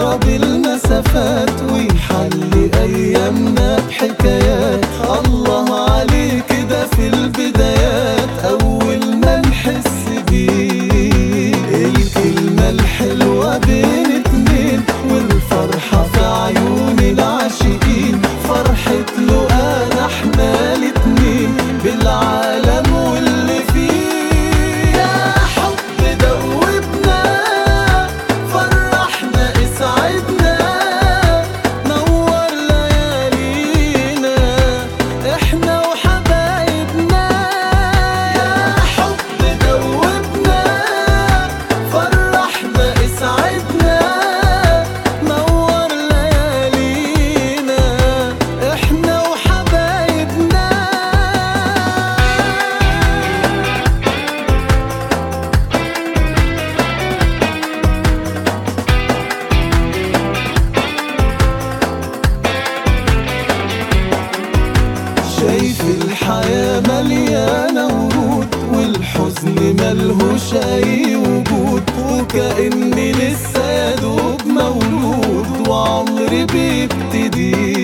يقرب المسافات ويحلي أيامنا بحكايات الله عليه كده في البدايات أول ما نحس بيه الكلمة الحلوة بين اتنين والفرحة في عيون العاشقين فرحة لقانا احنا الاتنين بالعالم واللي فيه يا حب دوبنا فرحنا اسعدنا نور ليالينا احنا وحبايبنا يا حب دوبنا فرحنا اسعدنا نور ليالينا احنا وحبايبنا شايف الحياة مليانة ورود والحزن ملهوش أي وجود وكأني لسه يا دوب مولود وعمري بيبتدي